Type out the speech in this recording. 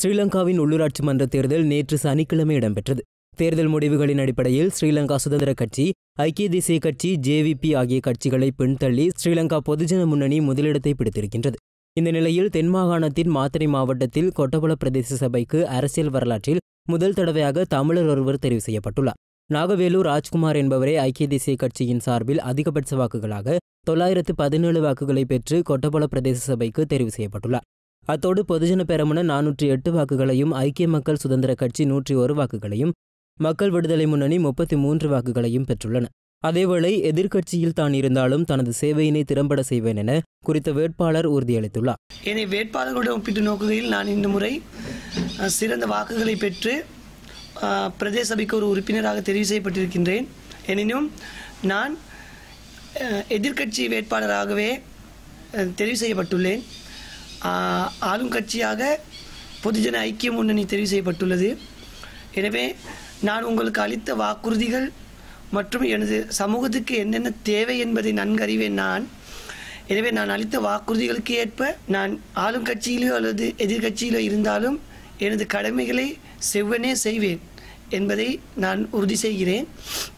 ஸ்ரீலங்காவின் உள்ளூராட்சி மன்ற தேர்தல் நேற்று சனிக்கிழமை இடம்பெற்றது தேர்தல் முடிவுகளின் அடிப்படையில் ஸ்ரீலங்கா சுதந்திர கட்சி ஐக்கிய தேசிய கட்சி ஜேவிபி ஆகிய கட்சிகளை பின்தள்ளி ஸ்ரீலங்கா பொதுஜன முன்னணி முதலிடத்தை பிடித்திருக்கின்றது இந்த நிலையில் தென் மாகாணத்தின் மாத்தறை மாவட்டத்தில் கொட்டபுல பிரதேச சபைக்கு அரசியல் வரலாற்றில் முதல் தடவையாக தமிழர் ஒருவர் தெரிவு செய்யப்பட்டுள்ளார் நாகவேலு ராஜ்குமார் என்பவரே ஐக்கிய தேசிய கட்சியின் சார்பில் அதிகபட்ச வாக்குகளாக தொள்ளாயிரத்து பதினேழு வாக்குகளை பெற்று கொட்டபுல பிரதேச சபைக்கு தெரிவு செய்யப்பட்டுள்ளார் அத்தோடு பொதுஜன பெரமுன நானூற்றி எட்டு வாக்குகளையும் ஐக்கிய மக்கள் சுதந்திர கட்சி நூற்றி ஒரு வாக்குகளையும் மக்கள் விடுதலை முன்னணி முப்பத்தி மூன்று வாக்குகளையும் பெற்றுள்ளன அதேவேளை எதிர்க்கட்சியில் தான் இருந்தாலும் தனது சேவையினை திறம்பட செய்வேன் என குறித்த வேட்பாளர் உறுதியளித்துள்ளார் என்னை வேட்பாளர்களுடன் ஒப்பிட்டு நோக்குகையில் நான் இந்த முறை அஹ், சிறந்த வாக்குகளை பெற்று அஹ், பிரதேச சபைக்கு ஒரு உறுப்பினராக தெரிவு செய்யப்பட்டிருக்கின்றேன் எனினும் நான் அஹ், எதிர்க்கட்சி வேட்பாளராகவே அஹ், தெரிவு செய்யப்பட்டுள்ளேன் ஆஹ், ஆளும் கட்சியாக பொதுஜன ஐக்கிய முன்னணி தெரிவு செய்யப்பட்டுள்ளது எனவே நான் உங்களுக்கு அளித்த வாக்குறுதிகள் மற்றும் எனது சமூகத்துக்கு என்னென்ன தேவை என்பதை நன்கறிவேன் நான் எனவே நான் அளித்த வாக்குறுதிகளுக்கு ஏற்ப நான் ஆளும் கட்சியிலோ அல்லது எதிர்க்கட்சியிலோ இருந்தாலும் எனது கடமைகளை செவ்வனே செய்வேன் என்பதை நான் உறுதி செய்கிறேன்